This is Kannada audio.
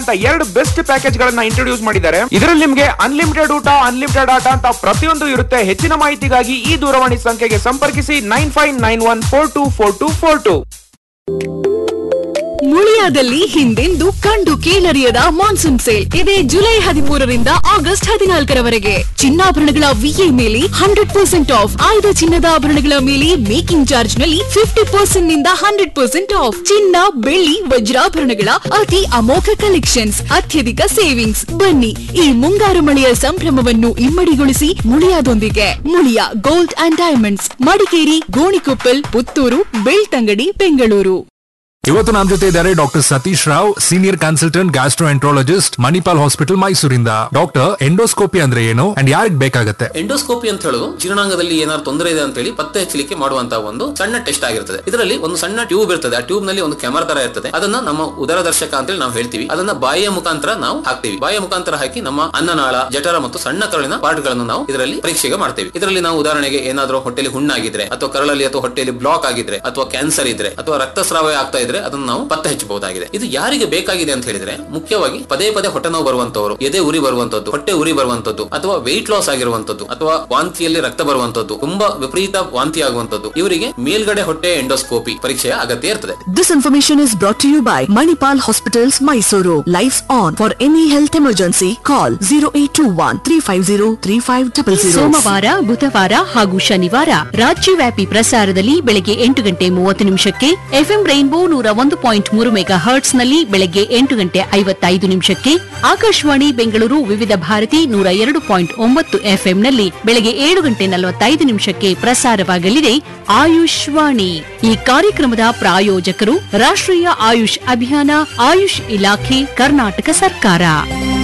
ಅಂತ ಎರಡು ಬೆಸ್ಟ್ ಪ್ಯಾಕೇಜ್ ಗಳನ್ನ ಇಂಟ್ರೊಡ್ಯೂಸ್ ಮಾಡಿದ್ದಾರೆ ಇದರಲ್ಲಿ ನಿಮ್ಗೆ ಅನ್ಲಿಮಿಟೆಡ್ ಊಟ ಅನ್ಲಿಮಿಟೆಡ್ ಆಟ ಅಂತ ಪ್ರತಿಯೊಂದು ಇರುತ್ತೆ ಹೆಚ್ಚಿನ ಮಾಹಿತಿಗಾಗಿ ಈ ದೂರವಾಣಿ ಸಂಖ್ಯೆಗೆ ಸಂಪರ್ಕಿಸಿ nine five nine one four two four two four two ಮುಳಿಯಾದಲ್ಲಿ ಹಿಂದೆಂದು ಕಂಡು ಕೇಳರಿಯದ ಮಾನ್ಸೂನ್ ಸೇಲ್ ಇದೆ ಜುಲೈ ಹದಿಮೂರರಿಂದ ಆಗಸ್ಟ್ ಹದಿನಾಲ್ಕರವರೆಗೆ ಚಿನ್ನಾಭರಣಗಳ ವಿಎ ಮೇಲೆ ಹಂಡ್ರೆಡ್ ಪರ್ಸೆಂಟ್ ಆಫ್ ಆಯ್ದ ಚಿನ್ನದ ಆಭರಣಗಳ ಮೇಲೆ ಮೇಕಿಂಗ್ ಚಾರ್ಜ್ ನಲ್ಲಿ ಫಿಫ್ಟಿ ಪರ್ಸೆಂಟ್ ನಿಂದ ಹಂಡ್ರೆಡ್ ಪರ್ಸೆಂಟ್ ಆಫ್ ಚಿನ್ನ ಬೆಳ್ಳಿ ವಜ್ರಾಭರಣಗಳ ಅತಿ ಅಮೋಘ ಕಲೆಕ್ಷನ್ಸ್ ಅತ್ಯಧಿಕ ಸೇವಿಂಗ್ಸ್ ಬನ್ನಿ ಈ ಮುಂಗಾರು ಮಳೆಯ ಸಂಭ್ರಮವನ್ನು ಇಮ್ಮಡಿಗೊಳಿಸಿ ಮುಳಿಯಾದೊಂದಿಗೆ Muliya gold and diamonds Madikeri Gonikoppal Puttur Belthangady Bengaluru ಇವತ್ತು ನಮ್ಮ ಜೊತೆ ಇದ್ದಾರೆ doctor Satish Rao senior consultant gastroenterologist Manipal hospital ಮೈಸೂರಿಂದ ಡಾಕ್ಟರ್ ಎಂಡೋಸ್ಕೋಪಿ ಅಂದ್ರೆ ಏನು ಅಂಡ್ ಯಾರಿಗ್ ಬೇಕಾಗತ್ತೆ ಎಂಡೋಸ್ಕೋಪಿ ಅಂತ ಹೇಳೋದು ಜೀರ್ಣಾಂಗದಲ್ಲಿ ಏನಾದ್ರು ತೊಂದರೆ ಇದೆ ಅಂತ ಹೇಳಿ ಪತ್ತೆ ಹಚ್ಚಲಿಕ್ಕೆ ಮಾಡುವಂತಹ ಒಂದು ಸಣ್ಣ ಟೆಸ್ಟ್ ಆಗಿರ್ತದೆ ಇದರಲ್ಲಿ ಒಂದು ಸಣ್ಣ ಟ್ಯೂಬ್ ಇರ್ತದೆ ಆ ಟ್ಯೂಬ್ ನಲ್ಲಿ ಒಂದು ಕ್ಯಾಮರಾ ತರ ಇರ್ತದೆ ಅದನ್ನ ನಮ್ಮ ಉದರದರ್ಶಕ ಅಂತ ಹೇಳಿ ನಾವು ಹೇಳ್ತೀವಿ ಅದನ್ನ ಬಾಯಿಯ ಮುಖಾಂತರ ನಾವು ಹಾಕ್ತೀವಿ ಬಾಯಿಯ ಮುಖಾಂತರ ಹಾಕಿ ನಮ್ಮ ಅನ್ನನಾಳ ಜಠರ ಮತ್ತು ಸಣ್ಣ ಕರಳಿನ ಪಾರ್ಟ್ ಗಳನ್ನು ನಾವು ಇದರಲ್ಲಿ ಪರೀಕ್ಷೆಗೆ ಮಾಡ್ತೇವೆ ಇದರಲ್ಲಿ ನಾವು ಉದಾಹರಣೆಗೆ ಏನಾದ್ರೂ ಹೊಟ್ಟೆಲಿ ಹುಣ್ಣಾಗಿದ್ರೆ ಅಥವಾ ಕರಳಲ್ಲಿ ಅಥವಾ ಹೊಟ್ಟೆಯಲ್ಲಿ ಬ್ಲಾಕ್ ಆಗಿದ್ರೆ ಅಥವಾ ಕ್ಯಾನ್ಸರ್ ಇದ್ರೆ ಅಥವಾ ರಕ್ತಸ್ರಾವ ಆಗ್ತಾ ಇದ್ರೆ ಅದನ್ನು ನಾವು ಪತ್ತೆ ಹಚ್ಚಬಹುದಾಗಿದೆ ಇದು ಯಾರಿಗೆ ಬೇಕಾಗಿದೆ ಅಂತ ಹೇಳಿದ್ರೆ ಮುಖ್ಯವಾಗಿ ಪದೇ ಪದೇ ಹೊಟ್ಟೆ ನೋವು ಬರುವಂತವರು ಎದೆ ಉರಿ ಬರುವಂತದ್ದು ಹೊಟ್ಟೆ ಉರಿ ಬರುವಂತದ್ದು ಅಥವಾ ವೆಯ್ಟ್ ಲಾಸ್ ಆಗಿರುವಂತದ್ದು ಅಥವಾ ವಾಂತಿಯಲ್ಲಿ ರಕ್ತ ಬರುವಂತದ್ದು ತುಂಬಾ ವಿಪರೀತ ವಾಂತಿ ಆಗುವಂತದ್ದು ಇವರಿಗೆ ಮೇಲ್ಗಡೆ ಹೊಟ್ಟೆ ಎಂಡೋಸ್ಕೋಪಿ ಪರೀಕ್ಷೆಯ ಅಗತ್ಯ ಇರ್ತದೆ This information is brought to you by Manipal Hospitals, Mysuru. Lights on. For any health emergency, call 0821 350 3500. ಸೋಮವಾರ ಬುಧವಾರ ಹಾಗೂ ಶನಿವಾರ ರಾಜ್ಯವ್ಯಾಪಿ ಪ್ರಸಾರದಲ್ಲಿ ಬೆಳಗ್ಗೆ ಎಂಟು ಗಂಟೆ ಮೂವತ್ತು ನಿಮಿಷಕ್ಕೆ ಎಫ್ಎಂ ರೈನ್ಬೋ ನೂರ ಒಂದು ಪಾಯಿಂಟ್ ಮೂರು ಮೆಗಾ ಹರ್ಟ್ಸ್ ನಲ್ಲಿ ಬೆಳಗ್ಗೆ ಎಂಟು ಗಂಟೆ ಐವತ್ತೈದು ನಿಮಿಷಕ್ಕೆ ಆಕಾಶವಾಣಿ ಬೆಂಗಳೂರು ವಿವಿಧ ಭಾರತಿ ನೂರ ಎರಡು ಪಾಯಿಂಟ್ ಒಂಬತ್ತು ಎಫ್ಎಂ ನಲ್ಲಿ ಬೆಳಗ್ಗೆ ಏಳು ಗಂಟೆ ನಲವತ್ತೈದು ನಿಮಿಷಕ್ಕೆ ಪ್ರಸಾರವಾಗಲಿದೆ ಆಯುಷ್ ವಾಣಿ ಈ ಕಾರ್ಯಕ್ರಮದ ಪ್ರಾಯೋಜಕರು ರಾಷ್ಟ್ರೀಯ ಆಯುಷ್ ಅಭಿಯಾನ ಆಯುಷ್ ಇಲಾಖೆ ಕರ್ನಾಟಕ ಸರ್ಕಾರ